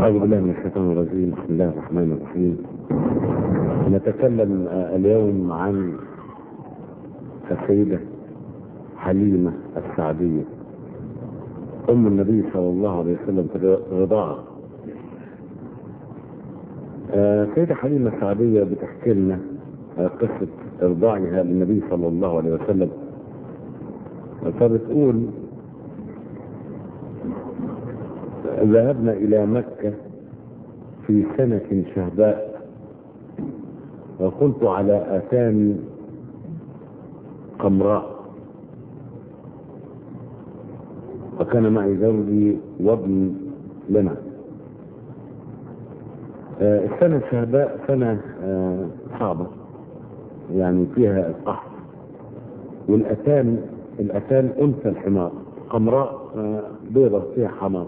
أعوذ بالله من الشيطان الرجيم بسم الله الرحمن الرحيم نتكلم اليوم عن السيدة حليمة السعدية أم النبي صلى الله عليه وسلم في الرضاعة السيدة حليمة السعدية بتحكي لنا قصة إرضاعها للنبي صلى الله عليه وسلم فبتقول ذهبنا إلى مكة في سنة شهباء وكنت على آتان قمراء وكان معي زوجي وابن لنا آه السنة الشهباء سنة آه صعبة يعني فيها القحط والأتان الأتان أنثى الحمار قمراء آه بيضة فيها حمار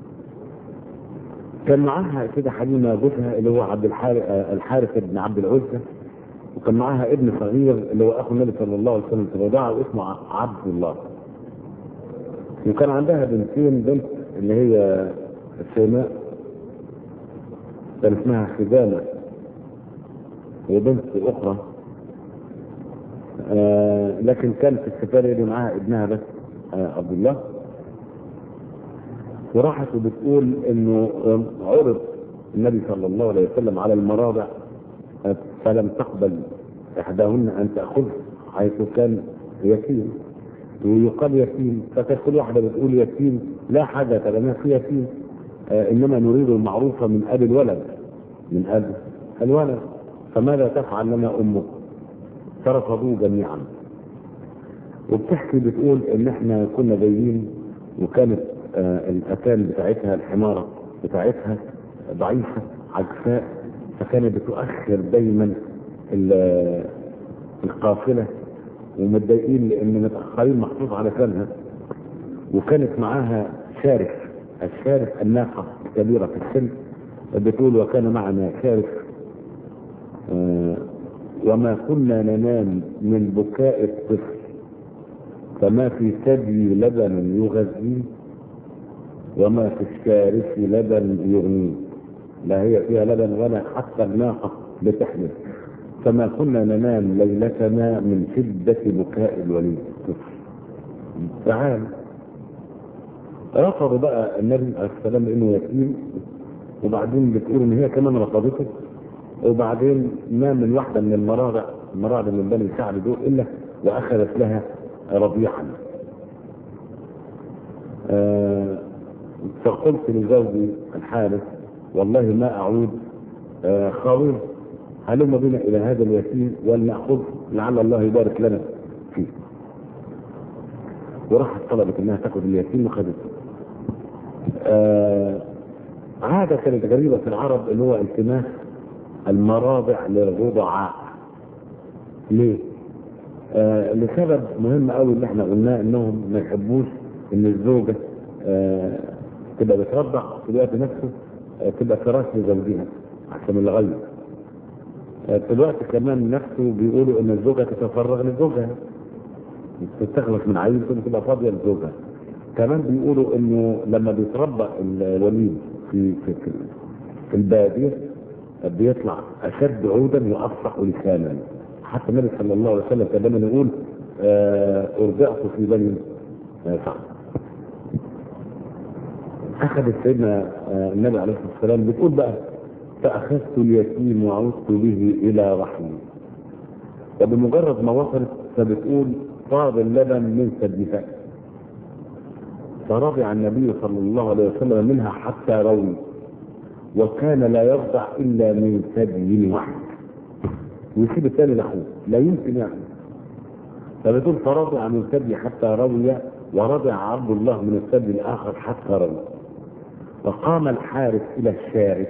كان معاها كده حليمة جوزها اللي هو عبد الحارث الحارث بن عبد العزة وكان معاها ابن صغير اللي هو اخو النبي صلى الله عليه وسلم في الرضاعة واسمه عبد الله وكان عندها بنتين بنت اللي هي السيماء كان اسمها خزانة وبنت اخرى آه لكن كان في السفارة دي معاها ابنها بس آه عبد الله وراحت وبتقول انه عرض النبي صلى الله عليه وسلم على المراضع فلم تقبل احداهن ان تاخذ حيث كان يتيم ويقال يتيم فكانت كل واحده بتقول يتيم لا حاجه لنا في يتيم آه انما نريد المعروف من ابي الولد من ابي الولد فماذا تفعل لنا امك فرفضوه جميعا وبتحكي بتقول ان احنا كنا جايين وكانت آه الاتان بتاعتها الحمارة بتاعتها ضعيفة عجفاء فكانت بتؤخر دايما القافلة ومتضايقين لان متأخرين محطوط على كانها وكانت معاها شارف الشارف الناقة كبيرة في السن بتقول وكان معنا شارف آه وما كنا ننام من بكاء الطفل فما في ثدي لبن يغذيه وما في الشارف لبن يغنيه لا هي فيها لبن ولا حتى الناقة بتحمل فما كنا ننام ليلتنا من شدة بكاء الوليد تعال رفضوا بقى النبي عليه السلام انه يتيم وبعدين بتقول ان هي كمان رفضته وبعدين ما من واحدة من المراضع المراضع من بني سعد دول الا واخذت لها رضيعا آه فقلت لزوجي الحارث والله ما اعود آه خاوي هلم بنا الى هذا اليتيم ولناخذ لعل الله يبارك لنا فيه وراحت طلبت انها تاخذ اليتيم وخذته آه عادة كانت غريبة في العرب اللي هو التماس المراضع للرضعاء ليه؟ آه لسبب مهم قوي اللي احنا قلناه انهم ما يحبوش ان الزوجة آه تبقى بترضع في الوقت نفسه آه تبقى فراش لزوجها عشان الغير آه في الوقت كمان نفسه بيقولوا ان الزوجة تتفرغ لزوجها تستخلص من عيل تبقى فاضية لزوجها كمان بيقولوا انه لما بيتربى الوليد في في في, في البادية بيطلع اشد عودا وافصح لسانا حتى النبي صلى الله عليه وسلم كان دايما يقول ارجعت في بني سعد اخذ سيدنا النبي عليه الصلاه والسلام بتقول بقى فاخذت اليتيم وعدت به الى رحمي وبمجرد ما وصلت فبتقول فاض اللبن من ثديها فرضع النبي صلى الله عليه وسلم منها حتى روي وكان لا يرضع الا من ثدي واحد ويسيب الثاني لاخوه لا يمكن يعني فبتقول فرضع من ثدي حتى روي ورضع عبد الله من الثدي الاخر حتى روي فقام الحارس الى الشارف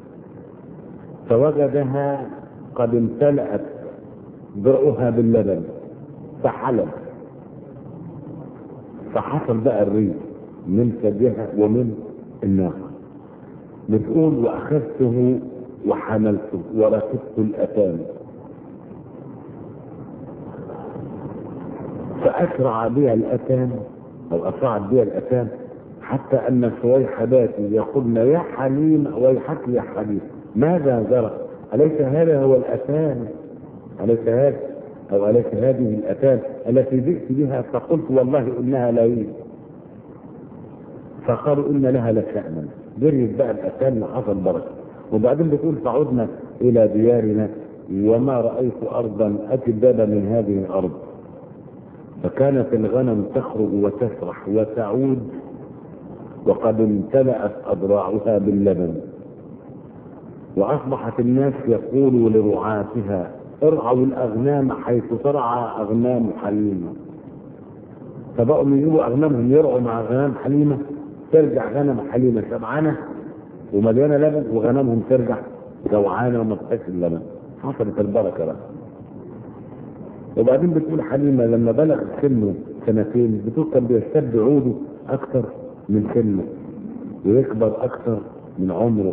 فوجدها قد امتلأت درعها باللبن فحلب فحصل بقى الريح من ثديها ومن الناقه بتقول واخذته وحملته وركبت الاتان فاسرع بها الاتان او اسرعت بها الاتان حتى أن سويحبات يقولن يا حليم ويحك يا حليم ماذا جرى أليس هذا هو الأتان أليس هذا أو أليس هذه الأتان التي جئت بها فقلت والله إنها لا يوجد فقالوا إن لها لشأنا جريت بقى الأتان وحصل بركة وبعدين بتقول فعدنا إلى ديارنا وما رأيت أرضا أكبر من هذه الأرض فكانت الغنم تخرج وتسرح وتعود وقد امتلأت أضراعها باللبن وأصبحت الناس يقولوا لرعاتها ارعوا الأغنام حيث ترعى أغنام حليمة فبقوا يجيبوا أغنامهم يرعوا مع أغنام حليمة ترجع غنم حليمة شبعانة ومليانة لبن وغنمهم ترجع جوعانة وما تحس اللبن حصلت البركة بقى وبعدين بتقول حليمة لما بلغ سنه سنتين بتقول كان بيشتد عوده أكثر من سنه ويكبر أكثر من عمره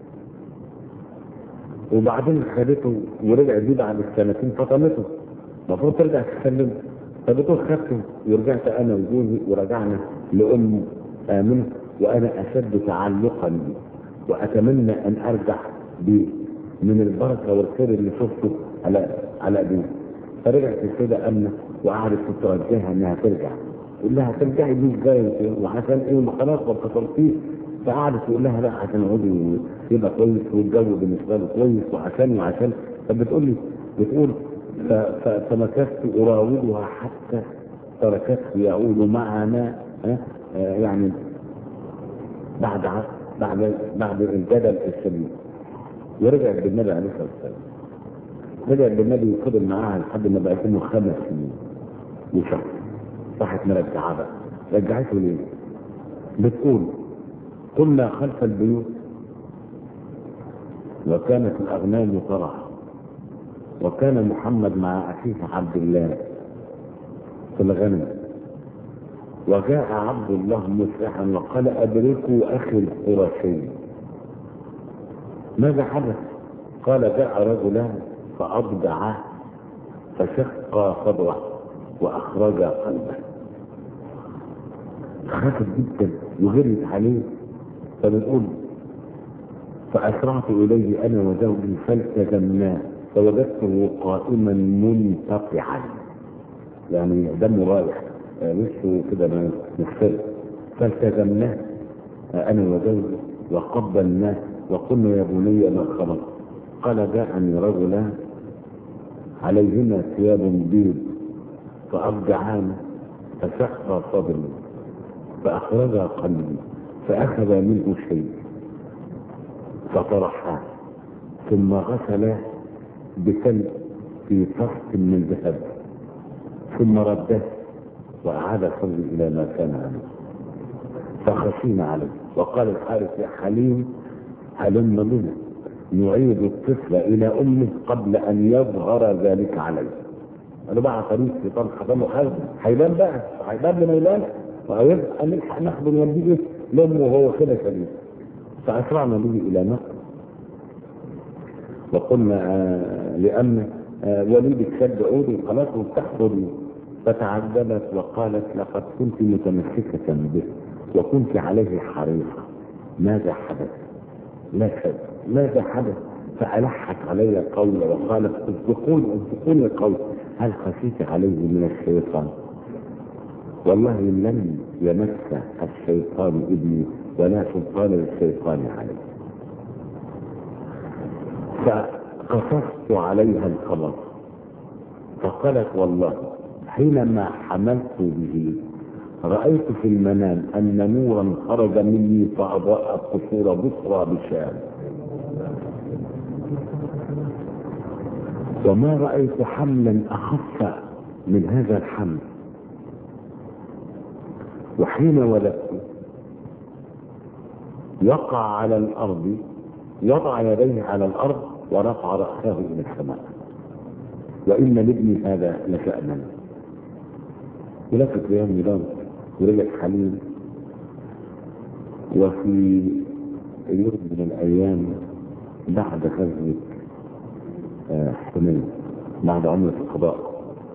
وبعدين خدته ورجع بيه بعد السنتين فطمته المفروض ترجع تسلمه فبتقول خدته ورجعت انا وجوزي ورجعنا لام امنه وانا اشد تعلقا بي واتمنى ان ارجع بيه من البركه والخير اللي شفته على على ايديه فرجعت السيده امنه وقعدت تتوجهها انها ترجع تقول لها ترجعي بيه ازاي وعشان ايه ما خلاص ما اتصلتيش فقعدت تقول لها لا عشان عودي يبقى كويس والجو بالنسبه له كويس وعشان وعشان فبتقول لي بتقول ف- ف- فمكثت اراودها حتى تركته يعود معنا ها، آه، يعني بعد ع- بعد بعد الجدل الشديد ورجعت بالنبي عليه الصلاه والسلام رجعت بالنبي وفضل معاها لحد ما بقت له خمس سنين وشهر راحت مرجعاه بقى رجعته ليه؟ بتقول كنا خلف البيوت وكانت الأغنام ترى وكان محمد مع أخيه عبد الله في الغنم وجاء عبد الله مسرحا وقال أدركوا أخي القرشي ماذا حدث؟ قال جاء رجلان فأضجعاه فشق صدره وأخرج قلبه خافت جدا وغرت عليه فبنقول فأسرعت إليه أنا وزوجي فالتزمناه فوجدته قائما منتقعا يعني دمه رايح آه، وشه كده مختلف فالتزمناه آه، أنا وزوجي وقبلناه وقلنا يا بني ما خلق قال جاءني رجلان عليهما ثياب بيض فأرجعان فشق صدري فأخرج قلبي فأخذ منه شيء فطرحاه ثم غسله بسلق في طست من ذهب ثم رده وأعاد صدري إلى ما كان عليه فخشينا عليه وقال الحارث يا حليم هلم بنا نعيد الطفل إلى أمه قبل أن يظهر ذلك عليه قالوا بقى طريق في طلحة ده محارب هيبان بقى هيبان لما يبان وهيبقى نلحق ناخده نوديه لامه وهو كده شديد فأسرعنا به إلى مكة وقلنا آه لأمه آه وليدك شد عودي خلاص وبتحضري فتعجبت وقالت لقد كنت متمسكة به وكنت عليه حريصة ماذا حدث؟ لا شيء ماذا حدث؟ فألحت علي قول وقالت اصدقوني اصدقوني القول هل خشيت عليه من الشيطان؟ والله لم يمس الشيطان ابني ولا سلطان للشيطان عليه فقصصت عليها الخبر فقالت والله حينما حملت به رأيت في المنام أن نورا خرج مني فأضاء قصور بصرى بشام وما رأيت حملا أخف من هذا الحمل وحين ولدت وقع على الأرض وضع يديه على الأرض ورفع رأسه إلى السماء وإن لابني هذا لشأنا ولفت ليوم ميلاد ورجع حليم وفي يوم من الأيام بعد غزوة آه، حنين بعد عمرة القضاء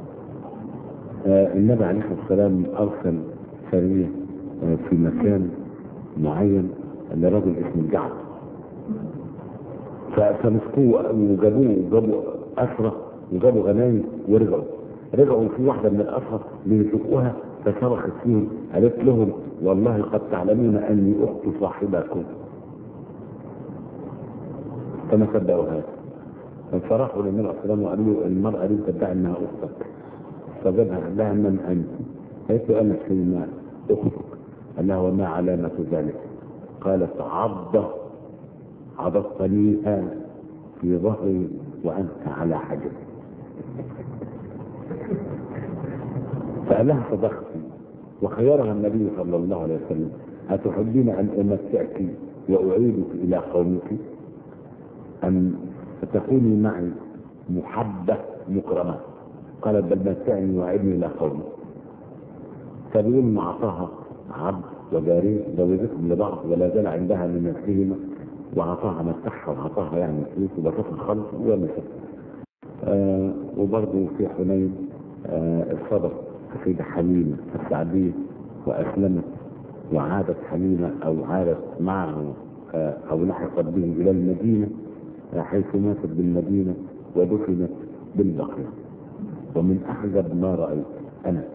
آه، النبي عليه الصلاة والسلام أرسل سرية آه، في مكان معين لرجل اسمه الجعد فمسكوه وجابوه وجابوا أسرة وجابوا غنايم ورجعوا رجعوا في واحدة من الأسرة ليزقوها فصرخت فيهم قالت لهم والله قد تعلمون أني أخت صاحبكم فما صدقوا هذا فراحوا للنبي عليه الصلاة والسلام وقالوا له المرأة دي تدعي أنها أختك فجابها قال لها من أنت؟ قالت له أنا سليمان أختك قال لها وما علامة ذلك؟ قالت عضة عضضتنيها في ظهري وأنت على حجري فقال لها صدقتي وخيرها النبي صلى الله عليه وسلم أتحبين أن أمتعك وأعيدك إلى قومك أم فتكوني معي محبة مكرمة قالت بل متعني وأعدني إلى قومي فبيقول ما أعطاها عبد وجارية زوجتهم لبعض ولا زال عندها من نفسهما وأعطاها متاحها وأعطاها يعني فلوس وبسط الخلق ومسك آه وبرضه في حنين آه الصبر السيدة حليمة السعدية وأسلمت وعادت حليمة أو عادت معه آه أو لحقت به إلى المدينة حيث ماتت بالمدينة ودفنت بالبقيع ومن أعجب ما رأيت أنا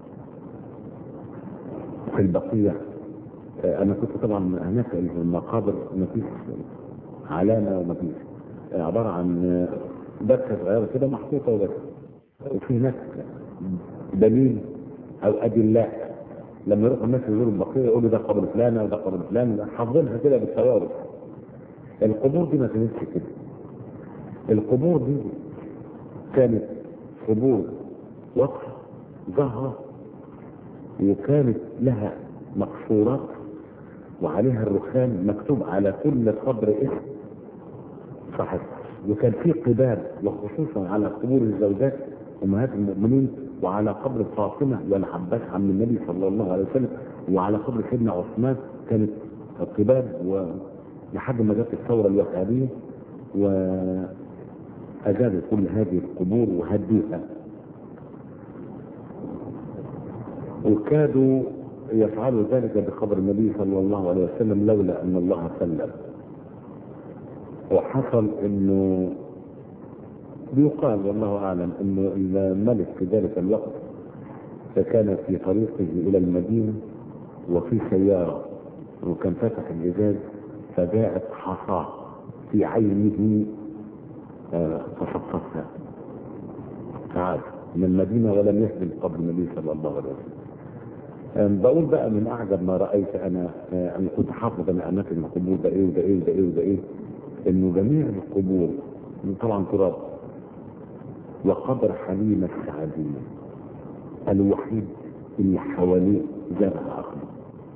في البقيع أنا كنت طبعا هناك المقابر ما فيش علامة وما فيش عبارة عن دكة صغيرة كده محطوطة وبس وفي هناك دليل أو أدلاء لما يروحوا الناس يزوروا البقيع يقولوا ده قبر فلانة وده قبر فلان حافظينها كده بالتوارث القبور دي ما كانتش كده القبور دي كانت قبور وقف ظهرة وكانت لها مقصورات وعليها الرخام مكتوب على كل قبر اسم صحيح وكان في قباب وخصوصا على قبور الزوجات امهات المؤمنين وعلى قبر فاطمه والعباس عم النبي صلى الله عليه وسلم وعلى قبر سيدنا عثمان كانت قباب ولحد ما جت الثوره الوهابيه وأجابوا كل هذه القبور وهدوها وكادوا يفعلوا ذلك بقبر النبي صلى الله عليه وسلم لولا أن الله سلم وحصل أنه بيقال والله أعلم أنه الملك في ذلك الوقت فكان في طريقه إلى المدينة وفي سيارة وكان فتح الإزاز فجاءت حصاه في عينه فسقطها تعال من المدينة ولم يهدم قبر النبي صلى الله عليه وسلم بقول بقى من أعجب ما رأيت أنا أنا كنت حافظ أنا أماكن القبور ده إيه وده إيه وده إيه وده إيه إنه جميع القبور طبعا تراب وقبر حليمة السعدية الوحيد اللي حواليه زرع أخضر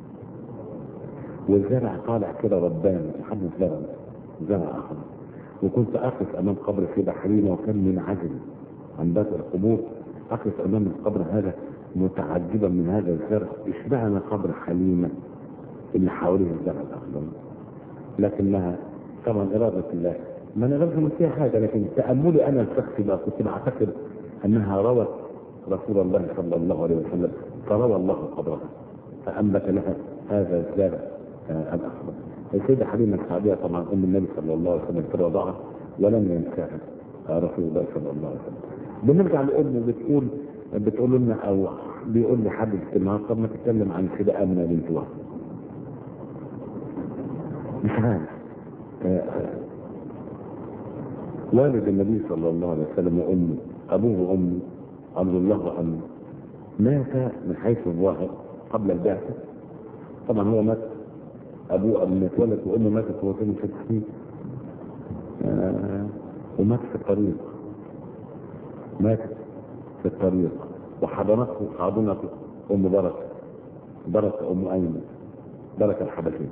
والزرع طالع كده رباني لحد زرع زرع أخضر وكنت أقف أمام قبر سيدة حليمة وكان منعزل عن باقي القبور أقف أمام القبر هذا متعجبا من هذا الزرع اشمعنى قبر حليمة اللي حواليه الزرع الأخضر لكنها طبعا إرادة الله ما أنا لازم فيها حاجة لكن تأملي أنا الشخصي بقى كنت بعتقد أنها روت رسول الله صلى الله عليه وسلم فروى الله قبرها فأنبت لها هذا الزرع آه الأخضر السيدة حليمة السعدية طبعا أم النبي صلى الله عليه وسلم في وضعها ولم ينساها رسول الله صلى الله عليه وسلم. بنرجع لأم بتقول بتقول لنا أو بيقول لي حد اجتماع طب ما تتكلم عن كده آمنة بنت وهب. مش عارف. والد النبي صلى الله عليه وسلم وأمه أبوه وأمه عبد الله وأمه مات من حيث الظاهر قبل البعثة طبعا هو مات ابوه قبل ما اتولد وامه ماتت وهو كان ست سنين آه ومات في الطريق ماتت في الطريق وحضنته حاضنته ام بركه بركه ام ايمن بركه الحبشيه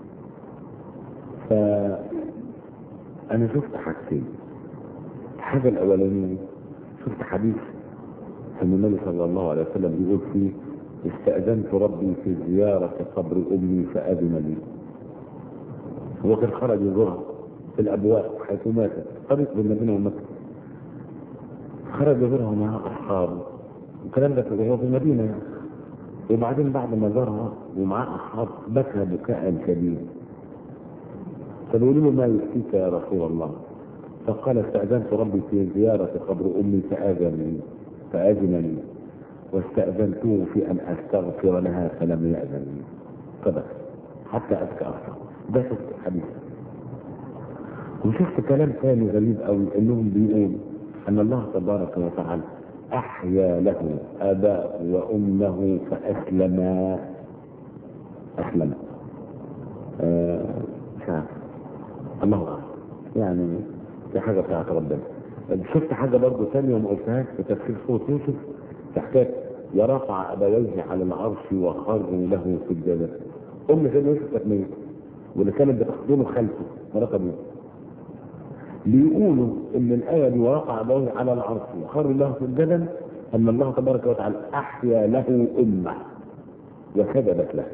ف انا شفت حاجتين الحاجه الاولانيه شفت حديث ان النبي صلى الله عليه وسلم بيقول فيه استأذنت ربي في زيارة قبر أمي فأذن لي هو كان خرج يزورها في الأبواب حيث ماتت طريق بين المدينة ومكة خرج يزورها مع أصحابه الكلام ده هو في المدينة يعني وبعدين بعد ما زارها ومعاه أصحاب بكى بكاء شديد فبيقولوا له ما يبكيك يا رسول الله فقال استأذنت ربي في زيارة قبر أمي فآذن فأذن لي واستأذنته في أن أستغفر لها فلم يأذن لي فبس حتى أبكى أكثر ده شفت الحديث وشفت كلام ثاني غريب قوي انهم بيقول ان الله تبارك وتعالى احيا له اباه وامه فاسلما اسلما آه مش عارف الله اعلم يعني دي حاجه بتاعت ربنا شفت حاجه برضه ثانيه وما قلتهاش في تفسير سوره يوسف في حكايه يرفع ابويه على العرش وخروا له في الجنه ام سيدنا يوسف كانت ميته واللي كانت بتخدمه خلفه مرات يوسف بيقولوا ان الايه دي ورفع ابويه على العرش وخر له في الجبل ان الله تبارك وتعالى احيا له امه وسجدت له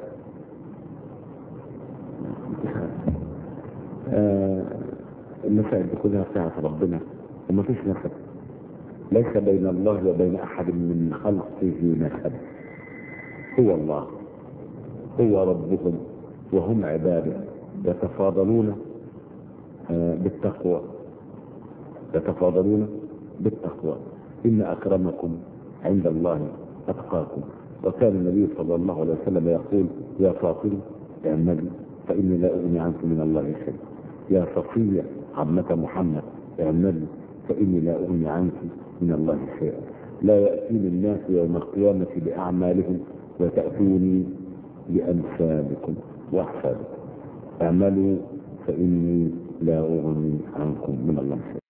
آه المسائل دي كلها بتاعت ربنا وما فيش نسب ليس بين الله وبين احد من خلقه نسب هو الله هو ربهم وهم عباده يتفاضلون آه بالتقوى يتفاضلون بالتقوى إن أكرمكم عند الله أتقاكم وكان النبي صلى الله عليه وسلم يقول يا فاطمة اعملي فإني لا أغني عنك من الله شيء يا صفية عمة محمد اعملي فإني لا أغني عنك من الله شيئا لا يأتيني الناس يوم القيامة بأعمالهم وتأتوني بأمثالكم وأحسابكم اعملوا فإني لا أغني عنكم من الله شيئا